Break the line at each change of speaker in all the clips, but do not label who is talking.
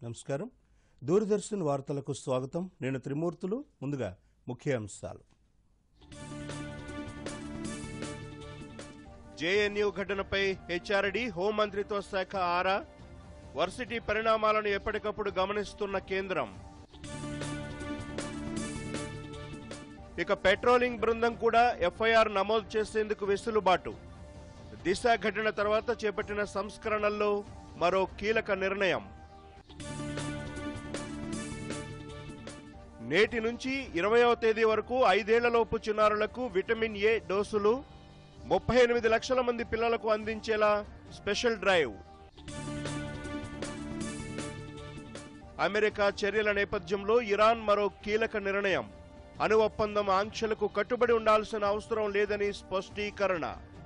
నమస్కారం దూరదర్శన్ వార్తలకు స్వాగతం నేను త్రిమూర్తులు ముందుగా ముఖ్యాంశాలు
జేఎన్యూ ఘటనపై హెచ్ఆర్డీ హోంమంత్రిత్వ శాఖ ఆరా వర్సిటీ పరిణామాలను ఎప్పటికప్పుడు గమనిస్తున్న కేంద్రం ఇక పెట్రోలింగ్ బృందం కూడా ఎఫ్ఐఆర్ నమోదు చేసేందుకు వెసులుబాటు దిశ ఘటన తర్వాత చేపట్టిన సంస్కరణల్లో మరో కీలక నిర్ణయం నేటి నుంచి ఇరవయవ తేదీ వరకు ఐదేళ్లలోపు చిన్నారులకు విటమిన్ ఏ డోసులు ముప్పై ఎనిమిది లక్షల మంది పిల్లలకు అందించేలా స్పెషల్ డ్రైవ్ అమెరికా చర్యల నేపథ్యంలో ఇరాన్ మరో కీలక నిర్ణయం అణు ఒప్పందం ఆంక్షలకు కట్టుబడి ఉండాల్సిన అవసరం లేదని స్పష్టీకరణ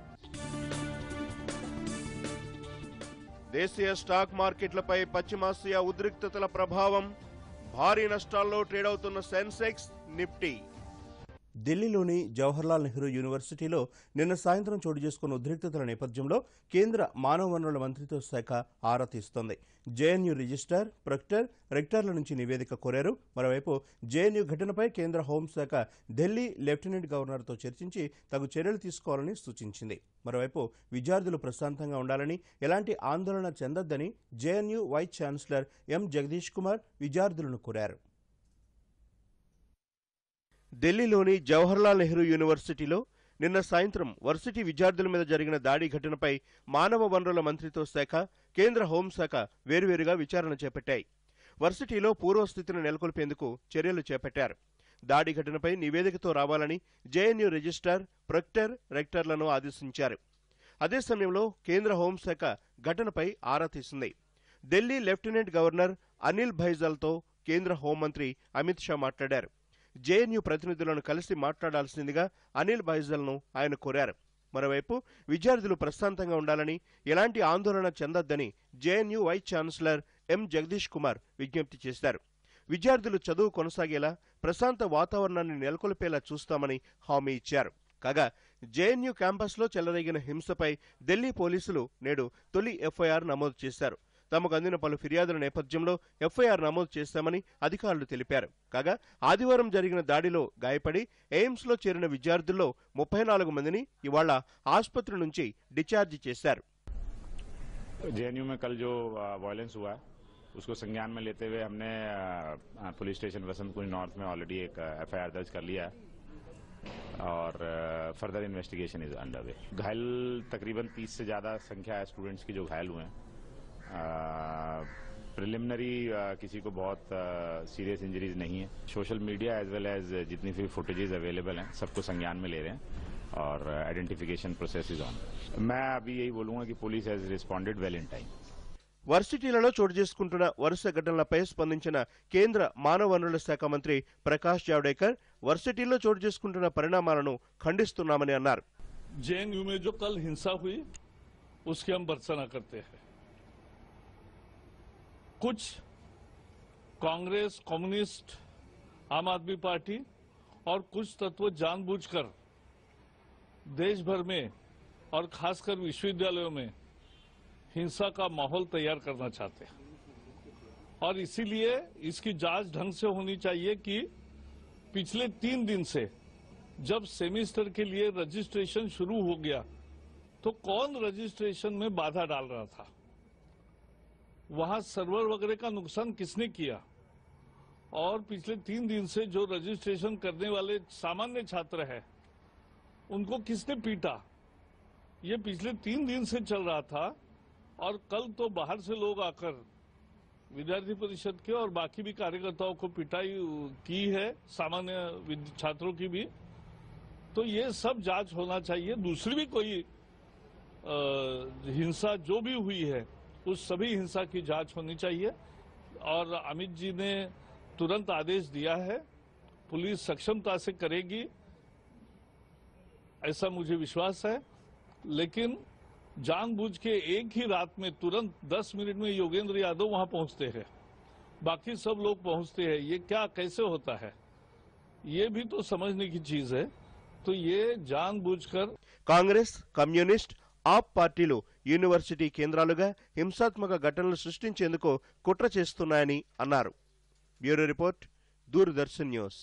దేశీయ స్టాక్ మార్కెట్లపై పశ్చిమాసియా ఉద్రిక్తతల ప్రభావం భారీ నష్టాల్లో ట్రేడ్ అవుతున్న సెన్సెక్స్ నిఫ్టీ
ఢిల్లీలోని జవహర్లాల్ నెహ్రూ యూనివర్సిటీలో నిన్న సాయంత్రం చోటు చేసుకున్న ఉద్రిక్తతల నేపథ్యంలో కేంద్ర మానవ వనరుల మంత్రిత్వ శాఖ ఆరా తీస్తోంది జేఎన్యూ రిజిస్ట్రార్ ప్రొక్టర్ రెక్టర్ల నుంచి నివేదిక కోరారు మరోవైపు జేఎన్యూ ఘటనపై కేంద్ర హోంశాఖ ఢిల్లీ లెఫ్టినెంట్ గవర్నర్తో చర్చించి తగు చర్యలు తీసుకోవాలని సూచించింది మరోవైపు విద్యార్థులు ప్రశాంతంగా ఉండాలని ఎలాంటి ఆందోళన చెందొద్దని JNU vice chancellor M Jagadish Kumar విద్యార్థులను కోరారు
ఢిల్లీలోని జవహర్లాల్ నెహ్రూ యూనివర్సిటీలో నిన్న సాయంత్రం వర్సిటీ విద్యార్థుల మీద జరిగిన దాడి ఘటనపై మానవ వనరుల మంత్రిత్వ శాఖ కేంద్ర హోంశాఖ వేరువేరుగా విచారణ చేపట్టాయి వర్సిటీలో పూర్వస్థితిని నెలకొల్పేందుకు చర్యలు చేపట్టారు దాడి ఘటనపై నివేదికతో రావాలని జేఎన్యూ రిజిస్ట్రార్ ప్రొక్టర్ రెక్టర్లను ఆదేశించారు అదే సమయంలో కేంద్ర హోంశాఖ ఘటనపై ఆరా తీసింది ఢిల్లీ లెఫ్టినెంట్ గవర్నర్ అనిల్ భైజల్తో కేంద్ర హోంమంత్రి అమిత్ షా మాట్లాడారు జేఎన్యూ ప్రతినిధులను కలిసి మాట్లాడాల్సిందిగా అనిల్ బైజల్ను ఆయన కోరారు మరోవైపు విద్యార్థులు ప్రశాంతంగా ఉండాలని ఎలాంటి ఆందోళన చెందొద్దని JNU vice chancellor M Jagadish Kumar విజ్ఞప్తి చేశారు విద్యార్థులు చదువు కొనసాగేలా ప్రశాంత వాతావరణాన్ని నెలకొల్పేలా చూస్తామని హామీ ఇచ్చారు కాగా జేఎన్యూ క్యాంపస్లో చెలరేగిన హింసపై ఢిల్లీ పోలీసులు నేడు తొలి ఎఫ్ఐఆర్ నమోదు చేశారు తమకు అందిన పలు ఫిర్యాదుల నేపథ్యంలో ఎఫ్ఐఆర్ నమోదు చేశామని అధికారులు తెలిపారు కాగా ఆదివారం జరిగిన దాడిలో గాయపడి ఎయిమ్స్ లో చేరిన విద్యార్థుల్లో ముప్పై నాలుగు మందిని ఇవాళ ఆసుపత్రి నుంచి డిశ్చార్జి చేశారు
जेएनयू में कल जो वायलेंस हुआ है उसको संज्ञान में लेते हुए हमने अ, police station Vasant Kunj north में ऑलरेडी एक एफआईआर दर्ज कर लिया है और further investigation is under way घायल तकरीबन 30 से ज्यादा संख्या है स्टूडेंट्स की जो घायल हुए हैं प्रिलिमिनरी किसी को बहुत सीरियस इंजरीज नहीं है social media as well as जितनी भी फुटेजेस अवेलेबल हैं सबको संज्ञान में ले रहे हैं और आइडेंटिफिकेशन प्रोसेस इज ऑन मैं अभी यही बोलूंगा कि police has responded well in time
వర్సిటీలలో చోటు చేసుకుంటున్న వరుస ఘటనలపై స్పందించిన కేంద్ర మానవ వనరుల శాఖ మంత్రి ప్రకాష్ జావడేకర్ వర్సిటీల్లో చోటు చేసుకుంటున్న పరిణామాలను ఖండిస్తున్నామని అన్నారు
जेएनयू में जो कल हिंसा हुई उसकी हम भर्त्सना करते हैं कुछ कांग्रेस कम्युनिस्ट आम आदमी पार्टी और कुछ तत्व जानबूझकर देश भर में और खासकर विश्वविद्यालयों में हिंसा का माहौल तैयार करना चाहते हैं और इसीलिए इसकी जांच ढंग से होनी चाहिए कि पिछले तीन दिन से जब सेमेस्टर के लिए रजिस्ट्रेशन शुरू हो गया तो कौन रजिस्ट्रेशन में बाधा डाल रहा था वहां सर्वर वगैरह का नुकसान किसने किया और पिछले तीन दिन से जो रजिस्ट्रेशन करने वाले सामान्य छात्र है उनको किसने पीटा ये पिछले तीन दिन से चल रहा था और कल तो बाहर से लोग आकर विद्यार्थी परिषद के और बाकी भी कार्यकर्ताओं को पिटाई की है सामान्य विद- छात्रों की भी तो ये सब जांच होना चाहिए दूसरी भी कोई अ, हिंसा जो भी हुई है उस सभी हिंसा की जांच होनी चाहिए और अमित जी ने तुरंत आदेश दिया है पुलिस सक्षमता से करेगी ऐसा मुझे विश्वास है लेकिन जानबूझ के एक ही रात में तुरंत 10 मिनट में योगेंद्र यादव वहां पहुंचते हैं बाकी सब लोग पहुंचते हैं ये क्या कैसे होता है ये भी तो समझने की चीज है तो ये जानबूझकर
కాంగ్రెస్ కమ్యూనిస్ట్ ఆప్ పార్టీలు యూనివర్సిటీ కేంద్రాలుగా హింసాత్మక ఘటనలు సృష్టించేందుకు కుట్ర చేస్తున్నాయని అన్నారు బ్యూరో రిపోర్ట్ దూరదర్శన్ న్యూస్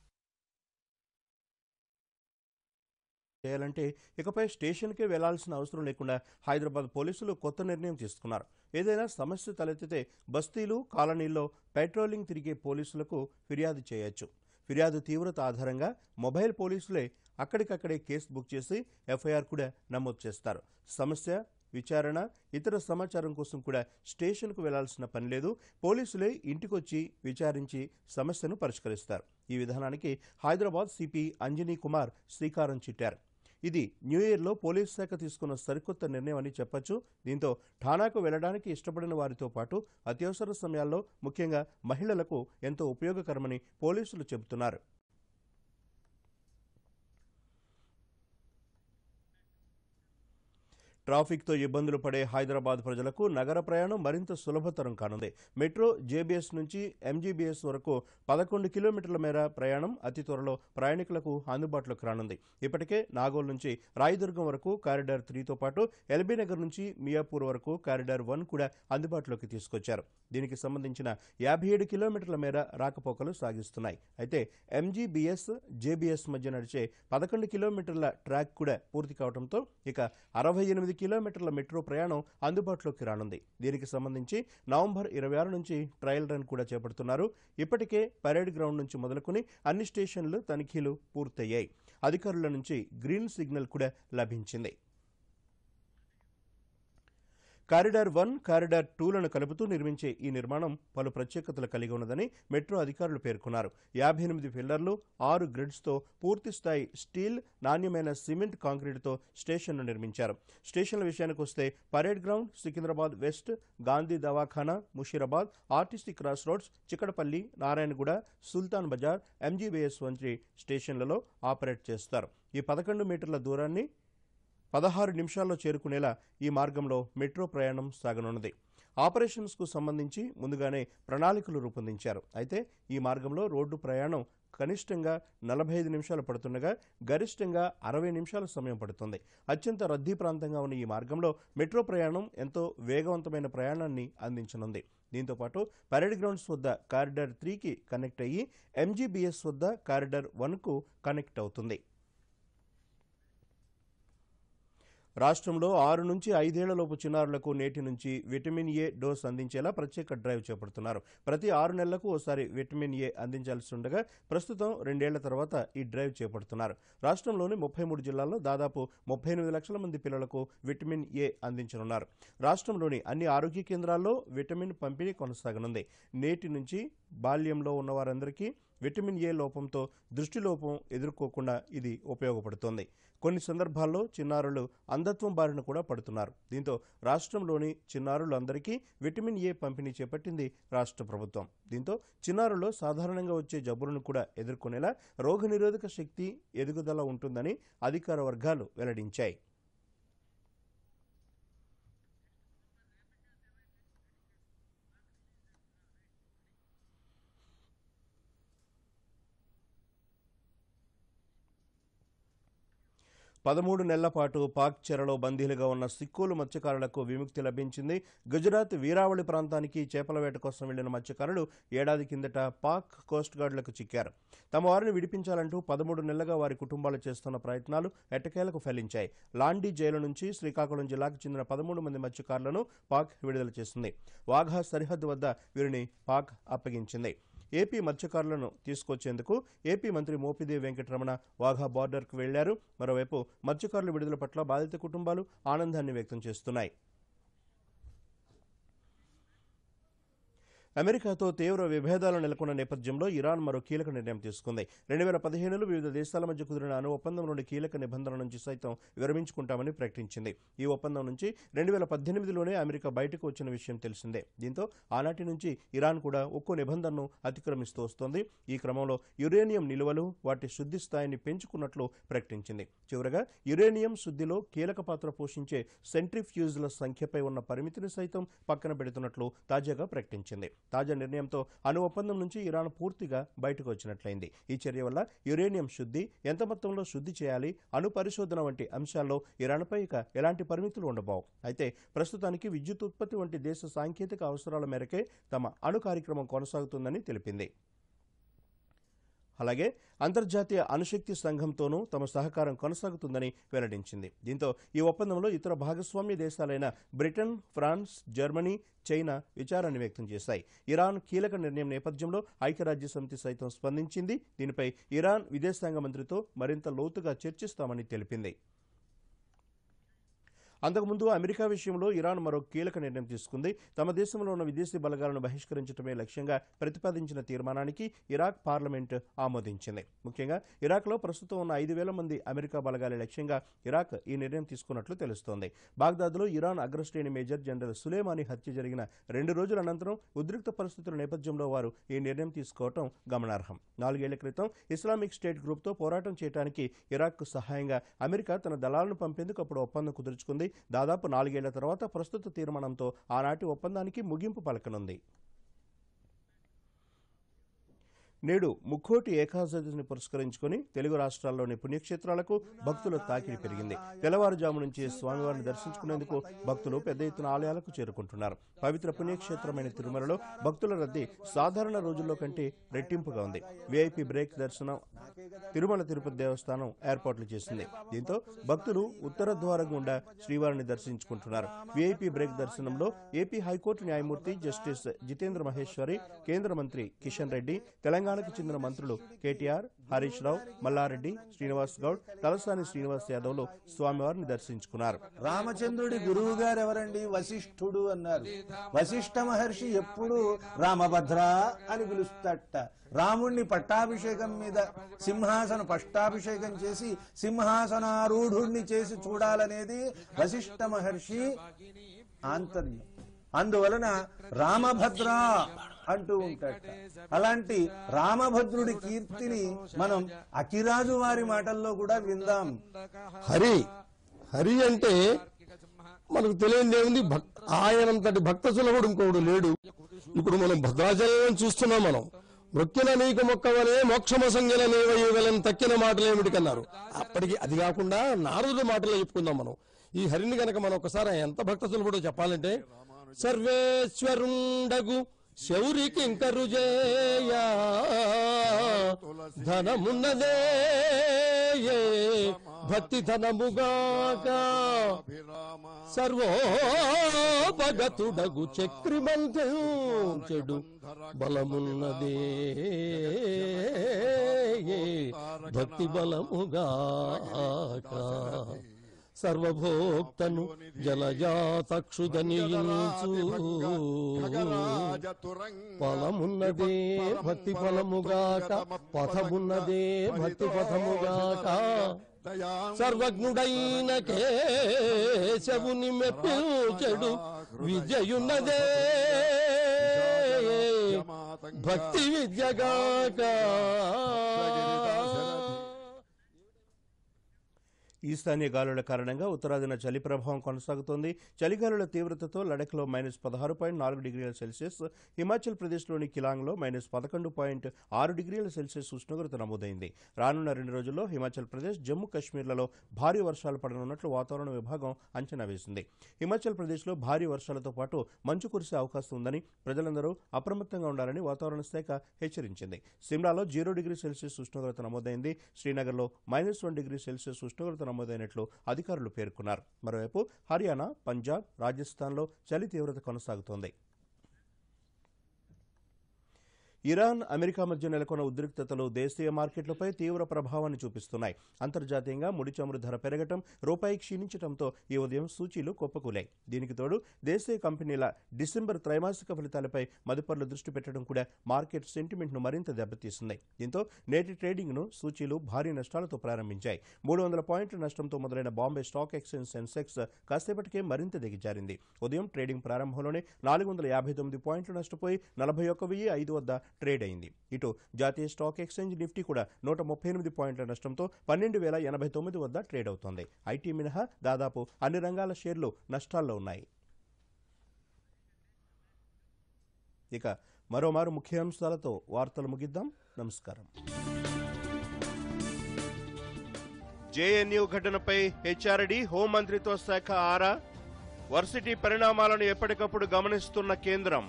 చేయాలంటే ఇకపై స్టేషన్కే వెళ్లాల్సిన అవసరం లేకుండా హైదరాబాద్ పోలీసులు కొత్త నిర్ణయం తీసుకున్నారు ఏదైనా సమస్య తలెత్తితే బస్తీలు కాలనీల్లో పెట్రోలింగ్ తిరిగే పోలీసులకు ఫిర్యాదు చేయొచ్చు ఫిర్యాదు తీవ్రత ఆధారంగా మొబైల్ పోలీసులే అక్కడికక్కడే కేసు బుక్ చేసి ఎఫ్ఐఆర్ కూడా నమోదు చేస్తారు సమస్య విచారణ ఇతర సమాచారం కోసం కూడా స్టేషన్కు వెళ్లాల్సిన పని లేదు పోలీసులే ఇంటికొచ్చి విచారించి సమస్యను పరిష్కరిస్తారు ఈ విధానానికి హైదరాబాద్ సిపి అంజనీ కుమార్ శ్రీకారం చుట్టారు ఇది న్యూ ఇయర్లో పోలీస్ శాఖ తీసుకున్న సరికొత్త నిర్ణయం అని చెప్పొచ్చు దీంతో ఠానాకు వెళ్లడానికి ఇష్టపడిన వారితో పాటు అత్యవసర సమయాల్లో ముఖ్యంగా మహిళలకు ఎంతో ఉపయోగకరమని పోలీసులు చెబుతున్నారు ట్రాఫిక్తో ఇబ్బందులు పడే హైదరాబాద్ ప్రజలకు నగర ప్రయాణం మరింత సులభతరం కానుంది మెట్రో జేబీఎస్ నుంచి ఎంజీబీఎస్ వరకు పదకొండు కిలోమీటర్ల మేర ప్రయాణం అతి త్వరలో ప్రయాణికులకు అందుబాటులోకి రానుంది ఇప్పటికే నాగోల్ నుంచి రాయదుర్గం వరకు కారిడార్ త్రీతో పాటు ఎల్బీ నగర్ నుంచి మియాపూర్ వరకు కారిడార్ వన్ కూడా అందుబాటులోకి తీసుకొచ్చారు దీనికి సంబంధించిన యాభై ఏడు కిలోమీటర్ల మేర రాకపోకలు సాగిస్తున్నాయి అయితే ఎంజీబీఎస్ జేబీఎస్ మధ్య నడిచే పదకొండు కిలోమీటర్ల ట్రాక్ కూడా పూర్తి కావడంతో ఇక అరవై ఎనిమిది కిలోమీటర్ల మెట్రో ప్రయాణం అందుబాటులోకి రానుంది దీనికి సంబంధించి నవంబర్ ఇరవై ఆరు నుంచి ట్రయల్ రన్ కూడా చేపడుతున్నారు ఇప్పటికే పరేడ్ గ్రౌండ్ నుంచి మొదలుకొని అన్ని స్టేషన్లు తనిఖీలు పూర్తయ్యాయి అధికారుల నుంచి గ్రీన్ సిగ్నల్ కూడా లభించింది కారిడార్ వన్ కారిడార్ టూలను కలుపుతూ నిర్మించే ఈ నిర్మాణం పలు ప్రత్యేకతలు కలిగి ఉన్నదని మెట్రో అధికారులు పేర్కొన్నారు యాభై ఎనిమిది పిల్లర్లు ఆరు గ్రిడ్స్తో పూర్తి స్థాయి స్టీల్ నాణ్యమైన సిమెంట్ కాంక్రీటుతో స్టేషన్ను నిర్మించారు స్టేషన్ల విషయానికి వస్తే parade ground Secunderabad west Gandhi దవాఖానా Musheerabad RTC cross roads Chikkadpally Narayanguda Sultan Bazar MGBS వంటి స్టేషన్లలో ఆపరేట్ చేస్తారు ఈ పదకొండు మీటర్ల దూరాన్ని పదహారు నిమిషాల్లో చేరుకునేలా ఈ మార్గంలో మెట్రో ప్రయాణం సాగనున్నది ఆపరేషన్స్కు సంబంధించి ముందుగానే ప్రణాళికలు రూపొందించారు అయితే ఈ మార్గంలో రోడ్డు ప్రయాణం కనిష్టంగా నలభై ఐదు నిమిషాలు పడుతుండగా గరిష్టంగా అరవై నిమిషాల సమయం పడుతుంది అత్యంత రద్దీ ప్రాంతంగా ఉన్న ఈ మార్గంలో మెట్రో ప్రయాణం ఎంతో వేగవంతమైన ప్రయాణాన్ని అందించనుంది దీంతో పాటు పరేడ్ గ్రౌండ్స్ వద్ద కారిడార్ త్రీకి కనెక్ట్ అయ్యి ఎంజీబీఎస్ వద్ద కారిడార్ వన్కు కనెక్ట్ అవుతుంది రాష్ట్రంలో ఆరు నుంచి ఐదేళ్లలోపు చిన్నారులకు నేటి నుంచి విటమిన్ ఏ డోస్ అందించేలా ప్రత్యేక డ్రైవ్ చేపడుతున్నారు ప్రతి ఆరు నెలలకు ఓసారి విటమిన్ ఏ అందించాల్సి ఉండగా ప్రస్తుతం రెండేళ్ల తర్వాత ఈ డ్రైవ్ చేపడుతున్నారు రాష్ట్రంలోని ముప్పై మూడు జిల్లాల్లో దాదాపు ముప్పై ఎనిమిది లక్షల మంది పిల్లలకు విటమిన్ ఏ అందించనున్నారు రాష్ట్రంలోని అన్ని ఆరోగ్య కేంద్రాల్లో విటమిన్ పంపిణీ కొనసాగనుంది నేటి నుంచి బాల్యంలో ఉన్న వారందరికీ విటమిన్ ఏ లోపంతో దృష్టిలోపం ఎదుర్కోకుండా ఇది ఉపయోగపడుతోంది కొన్ని సందర్భాల్లో చిన్నారులు అంధత్వం బారిన కూడా పడుతున్నారు దీంతో రాష్ట్రంలోని చిన్నారులందరికీ విటమిన్ ఏ పంపిణీ చేపట్టింది రాష్ట్ర ప్రభుత్వం దీంతో చిన్నారుల్లో సాధారణంగా వచ్చే జబ్బులను కూడా ఎదుర్కొనేలా రోగనిరోధక శక్తి ఎదుగుదల ఉంటుందని అధికార వర్గాలు వెల్లడించాయి పదమూడు నెలల పాటు పాక్ చెరలో బందీలుగా ఉన్న సిక్కులు మత్స్యకారులకు విముక్తి లభించింది గుజరాత్ వీరావళి ప్రాంతానికి చేపల వేట కోసం వెళ్లిన మత్స్యకారులు ఏడాది కిందట పాక్ కోస్ట్ గార్డులకు చిక్కారు తమ వారిని విడిపించాలంటూ పదమూడు నెలలుగా వారి కుటుంబాలు చేస్తున్న ప్రయత్నాలు ఎట్టకేలకు ఫలించాయి లాండీ జైలు నుంచి శ్రీకాకుళం జిల్లాకు చెందిన పదమూడు మంది మత్స్యకారులను పాక్ విడుదల చేసింది వాఘా సరిహద్దు వద్ద వీరిని పాక్ అప్పగించింది ఏపీ మత్స్యకారులను తీసుకొచ్చేందుకు ఏపీ మంత్రి మోపిదేవి వెంకటరమణ వాఘా బార్డర్కు వెళ్లారు మరోవైపు మత్స్యకారుల విడుదల పట్ల బాధిత కుటుంబాలు ఆనందాన్ని వ్యక్తం చేస్తున్నాయి అమెరికాతో తీవ్ర విభేదాలు నెలకొన్న నేపథ్యంలో ఇరాన్ మరో కీలక నిర్ణయం తీసుకుంది రెండు వేల పదిహేనులో వివిధ దేశాల మధ్య కుదిరిన అణు ఒప్పందం నుండి కీలక నిబంధనల నుంచి సైతం విరమించుకుంటామని ప్రకటించింది ఈ ఒప్పందం నుంచి రెండు వేల పద్దెనిమిదిలోనే అమెరికా బయటకు వచ్చిన విషయం తెలిసిందే దీంతో ఆనాటి నుంచి ఇరాన్ కూడా ఒక్కో నిబంధనను అతిక్రమిస్తూ వస్తోంది ఈ క్రమంలో యురేనియం నిల్వలు వాటి శుద్ధి స్థాయిని పెంచుకున్నట్లు ప్రకటించింది చివరగా యురేనియం శుద్ధిలో కీలక పాత్ర పోషించే సెంట్రిఫ్యూజ్ల సంఖ్యపై ఉన్న పరిమితిని సైతం పక్కన పెడుతున్నట్లు తాజాగా ప్రకటించింది తాజా నిర్ణయంతో అణు ఒప్పందం నుంచి ఇరాన్ పూర్తిగా బయటకు వచ్చినట్లయింది ఈ చర్య వల్ల యురేనియం శుద్ధి ఎంత మొత్తంలో శుద్ధి చేయాలి అణు పరిశోధన వంటి అంశాల్లో ఇరాన్పై ఇక ఎలాంటి పరిమితులు ఉండబోవు అయితే ప్రస్తుతానికి విద్యుత్ ఉత్పత్తి వంటి దేశ సాంకేతిక అవసరాల మేరకే తమ అణు కార్యక్రమం కొనసాగుతుందని తెలిపింది అలాగే అంతర్జాతీయ అణుశక్తి సంఘంతోనూ తమ సహకారం కొనసాగుతుందని వెల్లడించింది దీంతో ఈ ఒప్పందంలో ఇతర భాగస్వామ్య దేశాలైన బ్రిటన్ ఫ్రాన్స్ జర్మనీ చైనా విచారాన్ని వ్యక్తం చేశాయి ఇరాన్ కీలక నిర్ణయం నేపథ్యంలో ఐక్యరాజ్య సమితి సైతం స్పందించింది దీనిపై ఇరాన్ విదేశాంగ మంత్రితో మరింత లోతుగా చర్చిస్తామని తెలిపింది అంతకుముందు అమెరికా విషయంలో ఇరాన్ మరో కీలక నిర్ణయం తీసుకుంది తమ దేశంలో ఉన్న విదేశీ బలగాలను బహిష్కరించడమే లక్ష్యంగా ప్రతిపాదించిన తీర్మానానికి ఇరాక్ పార్లమెంట్ ఆమోదించింది ముఖ్యంగా ఇరాక్లో ప్రస్తుతం ఉన్న ఐదు వేల మంది అమెరికా బలగాల లక్ష్యంగా ఇరాక్ ఈ నిర్ణయం తీసుకున్నట్లు తెలుస్తోంది బాగ్దాద్లో ఇరాన్ అగ్రశ్రేణి మేజర్ జనరల్ సులేమానీ హత్య జరిగిన రెండు రోజుల అనంతరం ఉద్రిక్త పరిస్థితుల నేపథ్యంలో వారు ఈ నిర్ణయం తీసుకోవటం గమనార్హం నాలుగేళ్ల క్రితం ఇస్లామిక్ స్టేట్ గ్రూప్తో పోరాటం చేయడానికి ఇరాక్కు సహాయంగా అమెరికా తన దళాలను పంపేందుకు అప్పుడు ఒప్పందం కుదుర్చుకుంది దాదాపు నాలుగేళ్ల తర్వాత ప్రస్తుత తీర్మానంతో ఆనాటి ఒప్పందానికి ముగింపు పలకనుంది నేడు ముక్కోటి ఏకాదశిని పురస్కరించుకుని తెలుగు రాష్ట్రాల్లోని పుణ్యక్షేత్రాలకు భక్తుల తాకిడి పెరిగింది తెల్లవారుజాము నుంచి స్వామివారిని దర్శించుకునేందుకు భక్తులు పెద్ద ఎత్తున ఆలయాలకు చేరుకుంటున్నారు పవిత్ర పుణ్యక్షేత్రమైన తిరుమలలో భక్తుల రద్దీ సాధారణ రోజుల్లో కంటే రెట్టింపుగా ఉంది విఐపి బ్రేక్ దర్శనం తిరుమల తిరుపతి దేవస్థానం ఏర్పాట్లు చేసింది దీంతో భక్తులు ఉత్తర ద్వారం గుండా శ్రీవారిని దర్శించుకుంటున్నారు విఐపి బ్రేక్ దర్శనంలో ఏపీ హైకోర్టు న్యాయమూర్తి జస్టిస్ జితేంద్ర మహేశ్వరి కేంద్ర మంత్రి కిషన్ రెడ్డి తెలంగాణకు చెందిన మంత్రులు కేటీఆర్ హరీష్ రావు మల్లారెడ్డి శ్రీనివాస్ గౌడ్ తలసాని శ్రీనివాస్ యాదవ్లు స్వామివారిని దర్శించుకున్నారు
రామచంద్రుడి గురువు గారు ఎవరండి వశిష్ఠుడు అన్నారు వశిష్ఠ మహర్షి ఎప్పుడు రామభద్ర అని పిలుస్తాట రాముణ్ణి పట్టాభిషేకం మీద సింహాసన పట్టాభిషేకం చేసి సింహాసనారూఢుణ్ణి చేసి చూడాలనేది వశిష్ఠ మహర్షి ఆంతర్యం అందువలన రామభద్ర అంటూ ఉంటాడట అలాంటి రామభద్రుడి కీర్తిని మనం అకిరాజు వారి మాటల్లో కూడా విందాం
హరి హరి అంటే మనకు తెలియని ఏముంది భక్- ఆయనంతటి భక్త సులభుడు ఇంకొకడు లేడు ఇప్పుడు మనం భద్రాచలం చూస్తున్నాం మనం మొక్కిన నీకు మొక్కవలే మోక్షమ సంఖ్యల నీవయుగలని తక్కిన మాటలు ఏమిటి కన్నారు అప్పటికి అది కాకుండా నారదుడి మాటలు చెప్పుకుందాం మనం ఈ హరిని గనక మనం ఒకసారి ఆయన ఎంత భక్త సులభుడో చెప్పాలంటే సర్వేశ్వరుండగు శౌరికి ఇంకరు జేయ ధనమున్నదే భక్తి ధనముగాక సర్వోపగతుడగు చక్రిమంతం చెడు బలమున్నదే భక్తి బలముగాక సర్వభోక్తను జలజాతక్షుదనియించు ఫలమున్నదే భక్తి ఫలముగాక పథమున్నదే భక్తి పథముగాక సర్వజ్ఞుడైన కేశవుని మెప్పించెడు విజయున్నదే భక్తి విద్యగాక
ఈశాన్య గాలుల కారణంగా ఉత్తరాదిన చలి ప్రభావం కొనసాగుతోంది చలిగాలుల తీవ్రతతో లడఖ్లో మైనస్ పదహారు పాయింట్ నాలుగు డిగ్రీల సెల్సియస్ హిమాచల్ ప్రదేశ్లోని కిలాంగ్లో మైనస్ పదకొండు పాయింట్ ఆరు డిగ్రీల సెల్సియస్ ఉష్ణోగ్రత నమోదైంది రానున్న రెండు రోజుల్లో హిమాచల్ ప్రదేశ్ జమ్మూ కాశ్మీర్లలో భారీ వర్షాలు పడనున్నట్లు వాతావరణ విభాగం అంచనా వేసింది హిమాచల్ ప్రదేశ్లో భారీ వర్షాలతో పాటు మంచు కురిసే అవకాశం ఉందని ప్రజలందరూ అప్రమత్తంగా ఉండాలని వాతావరణ శాఖ హెచ్చరించింది సిమ్లాలో జీరో డిగ్రీ సెల్సియస్ ఉష్ణోగ్రత నమోదైంది శ్రీనగర్లో మైనస్ వన్ డిగ్రీ సెల్సియస్ ఉష్ణోగ్రత నమోదైనట్లు అధికారులు పేర్కొన్నారు మరోవైపు హర్యానా పంజాబ్ రాజస్థాన్లో చలి తీవ్రత కొనసాగుతోంది ఇరాన్ అమెరికా మధ్య నెలకొన్న ఉద్రిక్తతలు దేశీయ మార్కెట్లపై తీవ్ర ప్రభావాన్ని చూపిస్తున్నాయి అంతర్జాతీయంగా ముడి చమురు ధర పెరగటం రూపాయి క్షీణించడంతో ఈ ఉదయం సూచీలు కుప్పకూలాయి దీనికి తోడు దేశీయ కంపెనీల డిసెంబర్ త్రైమాసిక ఫలితాలపై మదుపర్లు దృష్టి పెట్టడం కూడా మార్కెట్ సెంటిమెంట్ను మరింత దెబ్బతీసింది దీంతో నేటి ట్రేడింగ్ను సూచీలు భారీ నష్టాలతో ప్రారంభించాయి మూడు వందల పాయింట్ల నష్టంతో మొదలైన బాంబే స్టాక్ ఎక్స్చేంజ్ సెన్సెక్స్ కాసేపటికే మరింత దిగజారింది ఉదయం ట్రేడింగ్ ప్రారంభంలోనే నాలుగు వందల యాభై తొమ్మిది పాయింట్లు నష్టపోయి నలభై ఒక్క వెయ్యి ఐదు వద్ద ట్రేడ్ అయింది ఇటు జాతీయ స్టాక్ ఎక్స్చేంజ్ నిఫ్టీ కూడా నూట ముప్పై ఎనిమిది పాయింట్ల నష్టంతో పన్నెండు వేల ఎనభై తొమ్మిది వద్ద ట్రేడ్ అవుతోంది ఐటీ మినహా దాదాపు అన్ని రంగాల షేర్లు నష్టాల్లో ఉన్నాయి ఇక మరోమారు ముఖ్యాంశాలతో వార్తలు ముగిద్దాం నమస్కారం
జేఎన్యూ ఘటనపై హెచ్ఆర్డి హోంమంత్రిత్వ శాఖ ఆరా వర్సిటీ పరిణామాలను ఎప్పటికప్పుడు గమనిస్తున్న కేంద్రం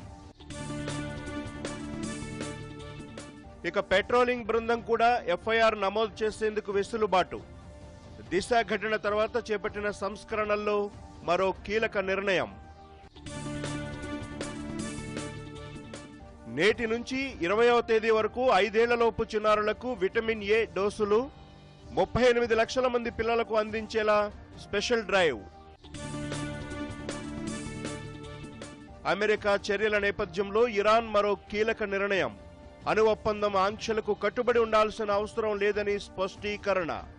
ఇక పెట్రోలింగ్ బృందం కూడా ఎఫ్ఐఆర్ నమోదు చేసేందుకు వెసులుబాటు దిశ ఘటన తర్వాత చేపట్టిన సంస్కరణల్లో మరో కీలక నిర్ణయం నేటి నుంచి ఇరవయవ తేదీ వరకు ఐదేళ్లలోపు చిన్నారులకు విటమిన్ ఏ డోసులు ముప్పై ఎనిమిది లక్షల మంది పిల్లలకు అందించేలా స్పెషల్ డ్రైవ్ అమెరికా చర్యల నేపథ్యంలో ఇరాన్ మరో కీలక నిర్ణయం అణు ఒప్పందం ఆంక్షలకు కట్టుబడి ఉండాల్సిన అవసరం లేదని స్పష్టీకరణ